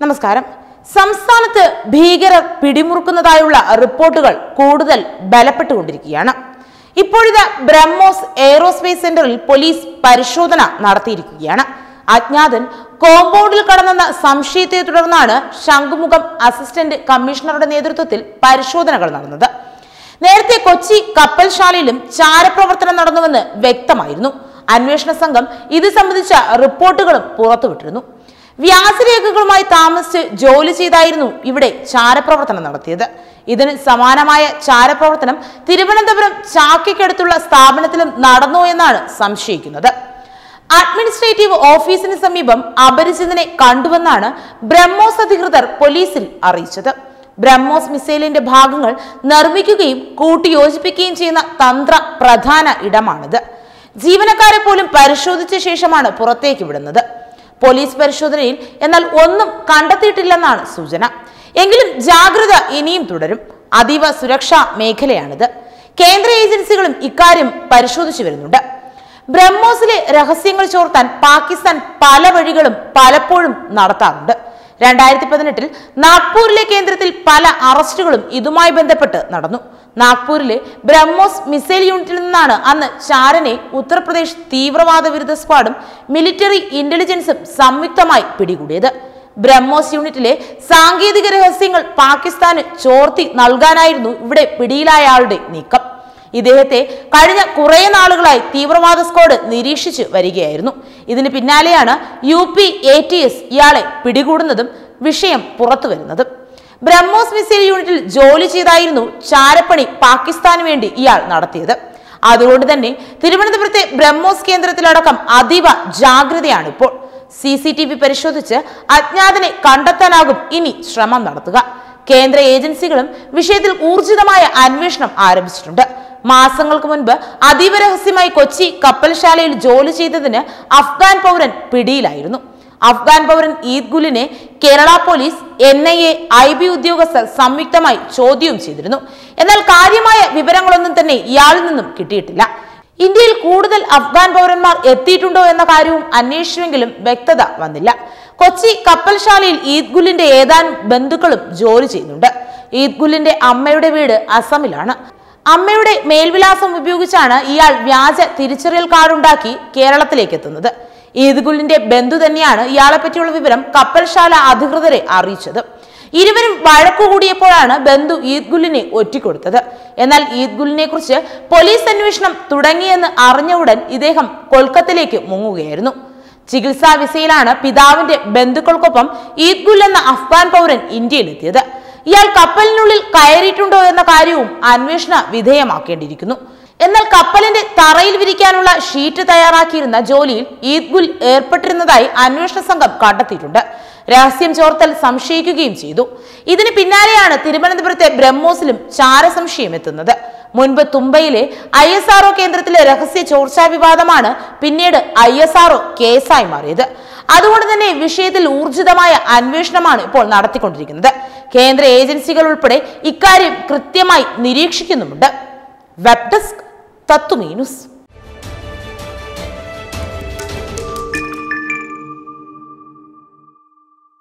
നമസ്കാരം സംസ്ഥാനത്ത് ഭീകരർ പിടിമുറുക്കുന്നതായുള്ള റിപ്പോർട്ടുകൾ കൂടുതൽ ബലപ്പെട്ടുകൊണ്ടിരിക്കുകയാണ് ഇപ്പോഴിത് ബ്രഹ്മോസ് എയ്റോസ്പേസ് സെന്ററിൽ പോലീസ് പരിശോധന നടത്തിയിരിക്കുകയാണ് അജ്ഞാതൻ കോമ്പൗണ്ടിൽ കടന്നെന്ന സംശയത്തെ തുടർന്നാണ് ശംഖുമുഖം അസിസ്റ്റന്റ് കമ്മീഷണറുടെ നേതൃത്വത്തിൽ പരിശോധനകൾ നടന്നത് നേരത്തെ കൊച്ചി കപ്പൽശാലയിലും ചാരപ്രവർത്തനം നടന്നുവെന്ന് വ്യക്തമായിരുന്നു അന്വേഷണ സംഘം ഇത് സംബന്ധിച്ച റിപ്പോർട്ടുകളും പുറത്തുവിട്ടിരുന്നു വ്യാസരേഖകളുമായി താമസിച്ച് ജോലി ചെയ്തായിരുന്നു ഇവിടെ ചാരപ്രവർത്തനം നടത്തിയത് ഇതിന് സമാനമായ ചാരപ്രവർത്തനം തിരുവനന്തപുരം ചാക്കയ്ക്കടുത്തുള്ള സ്ഥാപനത്തിലും നടന്നു എന്നാണ് സംശയിക്കുന്നത് അഡ്മിനിസ്ട്രേറ്റീവ് ഓഫീസിന് സമീപം അപരിചിതനെ കണ്ടുവെന്നാണ് ബ്രഹ്മോസ് അധികൃതർ പോലീസിൽ അറിയിച്ചത് ബ്രഹ്മോസ് മിസൈലിന്റെ ഭാഗങ്ങൾ നിർമ്മിക്കുകയും കൂട്ടിയോജിപ്പിക്കുകയും ചെയ്യുന്ന തന്ത്ര പ്രധാന ഇടമാണിത് ജീവനക്കാരെ പോലും പരിശോധിച്ച ശേഷമാണ് പുറത്തേക്ക് വിടുന്നത് പോലീസ് പരിശോധനയിൽ എന്നാൽ ഒന്നും കണ്ടെത്തിയിട്ടില്ലെന്നാണ് സൂചന എങ്കിലും ജാഗ്രത ഇനിയും തുടരും അതീവ സുരക്ഷാ മേഖലയാണിത് കേന്ദ്ര ഏജൻസികളും ഇക്കാര്യം പരിശോധിച്ചു വരുന്നുണ്ട് ബ്രഹ്മോസിലെ രഹസ്യങ്ങൾ ചോർത്താൻ പാകിസ്ഥാൻ പല വഴികളും പലപ്പോഴും നടത്താറുണ്ട് രണ്ടായിരത്തി പതിനെട്ടിൽ നാഗ്പൂരിലെ കേന്ദ്രത്തിൽ പല അറസ്റ്റുകളും ഇതുമായി ബന്ധപ്പെട്ട് നടന്നു നാഗ്പൂരിലെ ബ്രഹ്മോസ് മിസൈൽ യൂണിറ്റിൽ നിന്നാണ് അന്ന് ചാരനെ ഉത്തർപ്രദേശ് തീവ്രവാദ വിരുദ്ധ സ്ക്വാഡും മിലിറ്ററി ഇന്റലിജൻസും സംയുക്തമായി പിടികൂടിയത് ബ്രഹ്മോസ് യൂണിറ്റിലെ സാങ്കേതിക രഹസ്യങ്ങൾ പാകിസ്ഥാന് ചോർത്തി നൽകാനായിരുന്നു ഇവിടെ പിടിയിലായ ആളുടെ നീക്കം ഇദ്ദേഹത്തെ കഴിഞ്ഞ കുറെ നാളുകളായി തീവ്രവാദ സ്ക്വാഡ് നിരീക്ഷിച്ച് വരികയായിരുന്നു ഇതിന് പിന്നാലെയാണ് U P A T S ഇയാളെ പിടികൂടുന്നതും വിഷയം പുറത്തു വരുന്നതും ബ്രഹ്മോസ് മിസൈൽ യൂണിറ്റിൽ ജോലി ചെയ്തായിരുന്നു ചാരപ്പണി പാകിസ്ഥാന് വേണ്ടി ഇയാൾ നടത്തിയത് അതുകൊണ്ട് തന്നെ തിരുവനന്തപുരത്തെ ബ്രഹ്മോസ് കേന്ദ്രത്തിലടക്കം അതീവ ജാഗ്രതയാണ് ഇപ്പോൾ സി സി ടി വി പരിശോധിച്ച് അജ്ഞാതനെ കണ്ടെത്താനാകും ഇനി ശ്രമം നടത്തുക കേന്ദ്ര ഏജൻസികളും വിഷയത്തിൽ ഊർജിതമായ അന്വേഷണം ആരംഭിച്ചിട്ടുണ്ട് മാസങ്ങൾക്ക് മുൻപ് അതീവ രഹസ്യമായി കൊച്ചി കപ്പൽശാലയിൽ ജോലി ചെയ്തതിന് അഫ്ഗാൻ പൗരൻ പിടിയിലായിരുന്നു അഫ്ഗാൻ പൗരൻ ഈദ് ഗുലിനെ Kerala police N I A I B ഉദ്യോഗസ്ഥർ സംയുക്തമായി ചോദ്യവും ചെയ്തിരുന്നു എന്നാൽ കാര്യമായ വിവരങ്ങളൊന്നും തന്നെ ഇയാളിൽ നിന്നും കിട്ടിയിട്ടില്ല ഇന്ത്യയിൽ കൂടുതൽ അഫ്ഗാൻ പൗരന്മാർ എത്തിയിട്ടുണ്ടോ എന്ന കാര്യവും അന്വേഷിച്ചുവെങ്കിലും വ്യക്തത വന്നില്ല കൊച്ചി കപ്പൽശാലയിൽ ഈദ് ഗുലിന്റെ ഏതാനും ബന്ധുക്കളും ജോലി ചെയ്യുന്നുണ്ട് ഈദ് ഗുലിന്റെ അമ്മയുടെ വീട് അസമിലാണ് അമ്മയുടെ മേൽവിലാസം ഉപയോഗിച്ചാണ് ഇയാൾ വ്യാജ തിരിച്ചറിയൽ കാർഡുണ്ടാക്കി കേരളത്തിലേക്ക് എത്തുന്നത് ഈദ് ഗുലിന്റെ ബന്ധു തന്നെയാണ് ഇയാളെ പറ്റിയുള്ള വിവരം കപ്പൽശാല അധികൃതരെ അറിയിച്ചത് ഇരുവരും വഴക്കുകൂടിയപ്പോഴാണ് ബന്ധു ഈദ് ഗുലിനെ ഒറ്റിക്കൊടുത്തത് എന്നാൽ ഈദ് ഗുലിനെ കുറിച്ച് പോലീസ് അന്വേഷണം തുടങ്ങിയെന്ന് അറിഞ്ഞ ഉടൻ ഇദ്ദേഹം കൊൽക്കത്തയിലേക്ക് മുങ്ങുകയായിരുന്നു ചികിത്സാ വിസയിലാണ് പിതാവിന്റെ ബന്ധുക്കൾക്കൊപ്പം ഈദ് ഗുൽ എന്ന അഫ്ഗാൻ പൗരൻ ഇന്ത്യയിലെത്തിയത് ഇയാൾ കപ്പലിനുള്ളിൽ കയറിയിട്ടുണ്ടോ എന്ന കാര്യവും അന്വേഷണ വിധേയമാക്കേണ്ടിയിരിക്കുന്നു എന്നാൽ കപ്പലിന്റെ തറയിൽ വിരിക്കാനുള്ള ഷീറ്റ് തയ്യാറാക്കിയിരുന്ന ജോലിയിൽ ഈദ് ഗുൽ ഏർപ്പെട്ടിരുന്നതായി അന്വേഷണ സംഘം കണ്ടെത്തിയിട്ടുണ്ട് രഹസ്യം ചോർത്തൽ സംശയിക്കുകയും ചെയ്തു ഇതിന് പിന്നാലെയാണ് തിരുവനന്തപുരത്തെ ബ്രഹ്മോസിലും ചാരസംശയം എത്തുന്നത് മുൻപ് തുമ്പയിലെ ഐ എസ് ആർഒ കേന്ദ്രത്തിലെ രഹസ്യ ചോർച്ചാ വിവാദമാണ് പിന്നീട് ഐ എസ് ആർഒ കേസായി മാറിയത് അതുകൊണ്ട് തന്നെ വിഷയത്തിൽ ഊർജിതമായ അന്വേഷണമാണ് ഇപ്പോൾ നടത്തിക്കൊണ്ടിരിക്കുന്നത് കേന്ദ്ര ഏജൻസികൾ ഉൾപ്പെടെ ഇക്കാര്യം കൃത്യമായി നിരീക്ഷിക്കുന്നുമുണ്ട് വെബ് ഡെസ്ക് തത്തുമീനുസ്